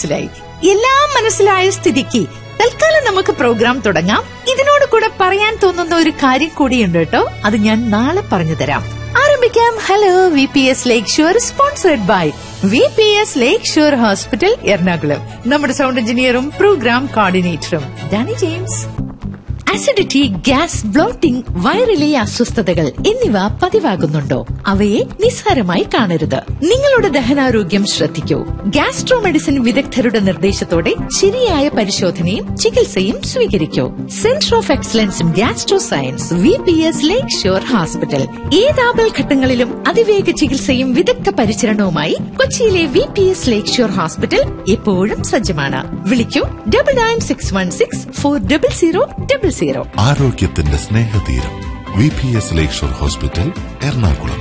മനസ്സിലായി എല്ലാം മനസ്സിലായ സ്ഥിതിക്ക് തൽക്കാലം നമുക്ക് പ്രോഗ്രാം തുടങ്ങാം ഇതിനോട് കൂടെ പറയാൻ തോന്നുന്ന ഒരു കാര്യം കൂടിയുണ്ട് കേട്ടോ അത് ഞാൻ നാളെ പറഞ്ഞു തരാം ആരംഭിക്കാം hello V P S lakeshore sponsored by V P S lakeshore hospital Ernakulam നമ്മുടെ സൗണ്ട് എഞ്ചിനീയറും പ്രോഗ്രാം കോർഡിനേറ്ററും Dani James acidity gas bloating വയറിലെ അസ്വസ്ഥതകൾ എന്നിവ പതിവാകുന്നുണ്ടോ അവയെ നിസ്സാരമായി കാണരുത് നിങ്ങളുടെ ദഹനാരോഗ്യം ശ്രദ്ധിക്കൂ ഗ്യാസ്ട്രോ മെഡിസിൻ വിദഗ്ധരുടെ നിർദ്ദേശത്തോടെ ശരിയായ പരിശോധനയും ചികിത്സയും സ്വീകരിക്കൂ centre of excellence in gastro science V P S lakeshore hospital ഏതാപൽ ഘട്ടങ്ങളിലും അതിവേഗ ചികിത്സയും വിദഗ്ധ പരിചരണവുമായി കൊച്ചിയിലെ V P S lakeshore hospital എപ്പോഴും സജ്ജമാണ് വിളിക്കൂ double nine six one six four double zero double zero ആരോഗ്യത്തിന്റെ സ്നേഹതീരം V P S lakeshore hospital Ernakulam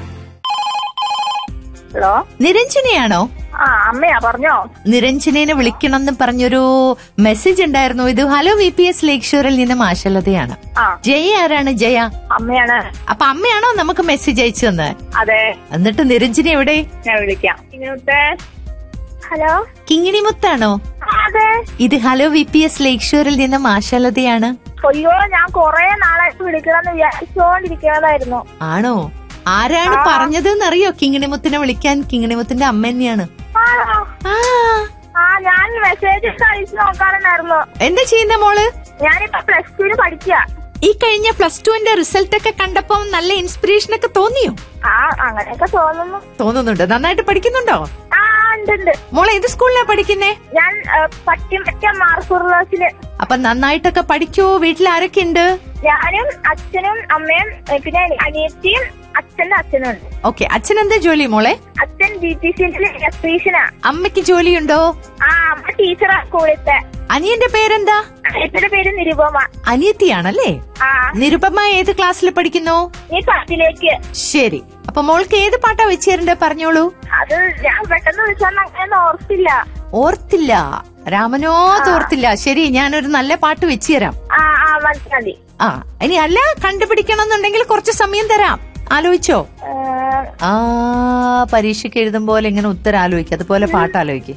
hello നിരഞ്ജനയാണോ ആ അമ്മയാ പറഞ്ഞോ നിരഞ്ജനേനെ വിളിക്കണമെന്ന് പറഞ്ഞൊരു മെസ്സേജ് ഉണ്ടായിരുന്നു ഇത് hello V P S lake ഷോറിൽ നിന്ന് മാഷലതയാണ് ആ ജയ ആരാണ് ജയ അമ്മയാണ് അപ്പൊ അമ്മയാണോ നമുക്ക് മെസ്സേജ് അയച്ചു തന്നെ അതെ എന്നിട്ട് നിരഞ്ജന എവിടെ ഞാൻ വിളിക്കാം ഇങ്ങോട്ട് ഹലോ കിങ്ങിണിമുത്താണോ അതെ ഇത് hello V P S lake ഷോറിൽ നിന്ന് മാഷലതയാണ് അയ്യോ ഞാൻ കൊറേ നാളായിട്ട് വിളിക്കണമെന്ന് വിചാരിച്ചോണ്ടിരിക്കുന്നതായിരുന്നു ആണോ ആരാണ് പറഞ്ഞതെന്നറിയോ കിങ്ങിണിമുത്തിനെ വിളിക്കാൻ കിങ്ങിണിമുത്തിന്റെ അമ്മ തന്നെയാണ് ആണോ? ആ ആ ഞാൻ മെസ്സേജ് അയച്ചു നോക്കാറുണ്ടായിരുന്നു എന്താ ചെയ്യുന്ന മോള് ഞാനിപ്പോ പ്ലസ് ടുവിന് പഠിക്കുക ഈ കഴിഞ്ഞ പ്ലസ് ടുവിന്റെ റിസൾട്ട് ഒക്കെ കണ്ടപ്പോ നല്ല ഇൻസ്പിറേഷൻ ഒക്കെ തോന്നിയോ ആ അങ്ങനെയൊക്കെ തോന്നുന്നു തോന്നുന്നുണ്ട് നന്നായിട്ട് പഠിക്കുന്നുണ്ടോ ആ ഉണ്ട് ഉണ്ട് മോളെ ഏത് സ്കൂളിലാ പഠിക്കുന്നേ ഞാൻ പട്ടിമറ്റ മാർക്കുള്ളസില് അപ്പൊ നന്നായിട്ടൊക്കെ പഠിക്കോ വീട്ടിൽ ആരൊക്കെ ഉണ്ട് ഞാനും അച്ഛനും അമ്മയും ഏ, പിന്നെ അനിയത്തിയും അച്ഛന്റെ അച്ഛനും ഉണ്ട് ഓക്കെ അച്ഛൻ എന്താ ജോലി മോളെ അച്ഛൻ ബി പി സി ഇലക്ട്രീഷ്യനാ അമ്മയ്ക്ക് ജോലിയുണ്ടോ ആ അമ്മ ടീച്ചറാ സ്കൂളിലത്തെ അനിയന്റെ പേരെന്താ അനിയത്തിന്റെ പേര് നിരുപമ അനിയത്തിയാണല്ലേ ആ നിരുപമ ഏത് ക്ലാസ്സിൽ പഠിക്കുന്നു നീ പത്തിലേക്ക് ശരി അപ്പൊ മോൾക്ക് ഏത് പാട്ടാ വെച്ചേരണ്ടേ പറഞ്ഞോളൂ അത് ഞാൻ പെട്ടെന്ന് വിളിച്ചാൽ അങ്ങനെ ഓർത്തില്ല ഓർത്തില്ല രാമനോ തോർത്തില്ല ശരി ഞാനൊരു നല്ല പാട്ട് വെച്ചു തരാം ആ ആ മനസ്സിലായി ആ ഇനി അല്ല കണ്ടുപിടിക്കണം എന്നുണ്ടെങ്കിൽ കുറച്ച് സമയം തരാം ആലോചിച്ചോ ആ പരീക്ഷയ്ക്ക് എഴുതും പോലെ ഇങ്ങനെ ഉത്തരം ആലോചിക്കുക അതുപോലെ പാട്ട് ആലോചിക്കുക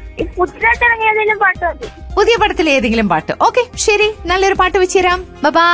പുതിയതായിട്ട് ഇറങ്ങിയ ഏതെങ്കിലും പാട്ട് മതി പുതിയ പടത്തിലെ ഏതെങ്കിലും പാട്ട് ഓക്കെ ശരി നല്ലൊരു പാട്ട് വെച്ചുതരാം ബബാ